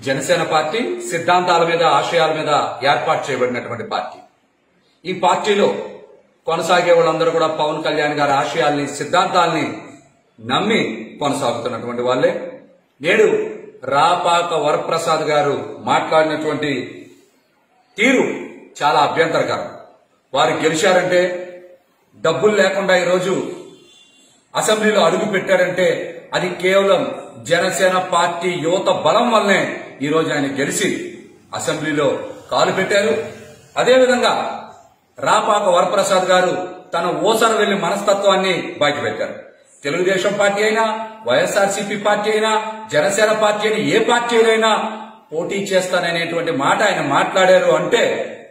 Janasena party సిద్ధాంతాల మీద ఆశయాల మీద ఏర్పాటు చేయబడినటువంటి పార్టీ ఈ పార్టీలో కొనసాగే వాళ్ళందరూ కూడా పవన్ కళ్యాణ్ గారి ఆశయాల్ని సిద్ధాంతాల్ని నమ్మి కొనసాగుతున్నటువంటి వాళ్ళే నేడు రాపాక వరప్రసాద్ గారు మాట్లాడినటువంటి తీరు చాలా అభ్యంతరకరం వారు గెలిచారంటే డబ్బులు లేకుండా ఈరోజు అసెంబ్లీలో అడుగు పెట్టారంటే అది కేవలం జనసేన పార్టీ యువత బలం వల్లనే ఈ రోజు ఆయన గెలిచి అసెంబ్లీలో కాలు పెట్టారు అదేవిధంగా రాపాక వరప్రసాద్ గారు తన ఓసన వెళ్లి మనస్తత్వాన్ని బయటపెట్టారు తెలుగుదేశం పార్టీ అయినా వైఎస్ఆర్సీపీ పార్టీ అయినా జనసేన పార్టీ అయినా ఏ పార్టీ అయినా పోటీ చేస్తాననేటువంటి మాట ఆయన మాట్లాడారు అంటే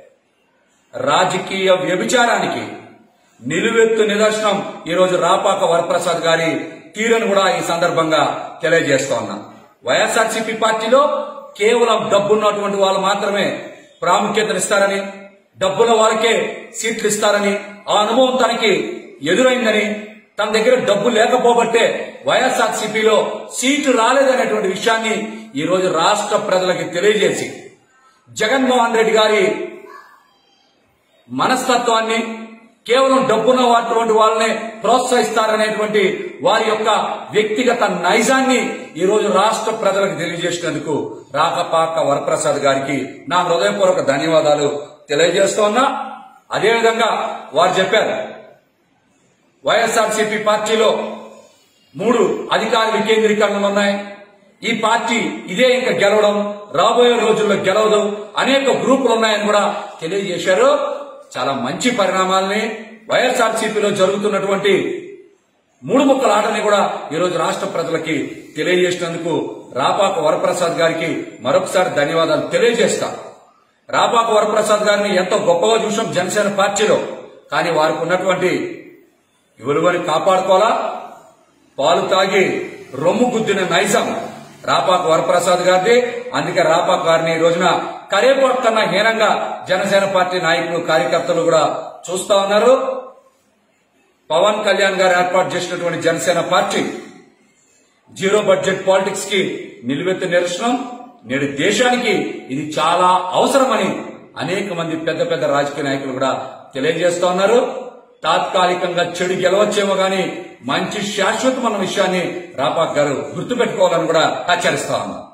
రాజకీయ వ్యభిచారానికి నిలువెత్తు నిదర్శనం ఈ రోజు రాపాక వరప్రసాద్ గారి తీరును కూడా ఈ సందర్భంగా తెలియజేస్తా ఉన్నా వైఎస్ఆర్సీపీ పార్టీలో కేవలం డబ్బున్నటువంటి వాళ్ళు మాత్రమే ప్రాముఖ్యతనిస్తారని డబ్బుల వాళ్ళకే సీట్లు ఇస్తారని ఆ అనుభవం తనకి ఎదురైందని తన దగ్గర డబ్బు లేకపోబట్టే వైఎస్ఆర్సీపీలో సీటు రాలేదనేటువంటి విషయాన్ని ఈ రోజు రాష్ట్ర ప్రజలకి తెలియజేసి జగన్మోహన్ రెడ్డి గారి మనస్తత్వాన్ని కేవలం డబ్బున్న వాటిటువంటి వాళ్ళనే ప్రోత్సహిస్తారనేటువంటి వారి యొక్క వ్యక్తిగత నైజాన్ని ఈ రోజు రాష్ట్ర ప్రజలకు తెలియజేసినందుకు రాకపాక వరప్రసాద్ గారికి నా హృదయపూర్వక ధన్యవాదాలు తెలియజేస్తూ ఉన్నా అదేవిధంగా వారు చెప్పారు వైఎస్ఆర్సీపీ పార్టీలో మూడు అధికార వికేంద్రీకరణలు ఉన్నాయి ఈ పార్టీ ఇదే ఇంకా గెలవడం రాబోయే రోజుల్లో గెలవదు అనేక గ్రూపులు ఉన్నాయని కూడా తెలియజేశారు చాలా మంచి పరిణామాలని వైఎస్ఆర్సీపీలో జరుగుతున్నటువంటి మూడు ముక్కల ఆటని కూడా ఈ రోజు రాష్ట్ర ప్రజలకి తెలియజేసినందుకు రాపాక వరప్రసాద్ గారికి మరొకసారి ధన్యవాదాలు తెలియజేస్తా రాపాక వరప్రసాద్ గారిని ఎంతో గొప్పగా చూసాం జనసేన పార్టీలో కానీ వారికి ఉన్నటువంటి విలువని కాపాడుకోవాలా పాలు తాగి రొమ్ము గుద్దిన నైజం రాపాక వరప్రసాద్ గారిది అందుకే రాపాక గారిని ఈ రోజున కరేపాటు కన్నా హీనంగా జనసేన పార్టీ నాయకులు కార్యకర్తలు కూడా చూస్తా ఉన్నారు పవన్ కళ్యాణ్ గారు ఏర్పాటు చేసినటువంటి Janasena party zero budget politics కి నిలువెత్తు నిరసనం నేడు దేశానికి ఇది చాలా అవసరమని అనేక మంది పెద్ద పెద్ద రాజకీయ నాయకులు కూడా తెలియజేస్తా ఉన్నారు తాత్కాలికంగా చెడు గెలవచ్చేమో గాని మంచి శాశ్వతమైన విషయాన్ని రాపాక్ గారు గుర్తుపెట్టుకోవాలని కూడా హెచ్చరిస్తా ఉన్నారు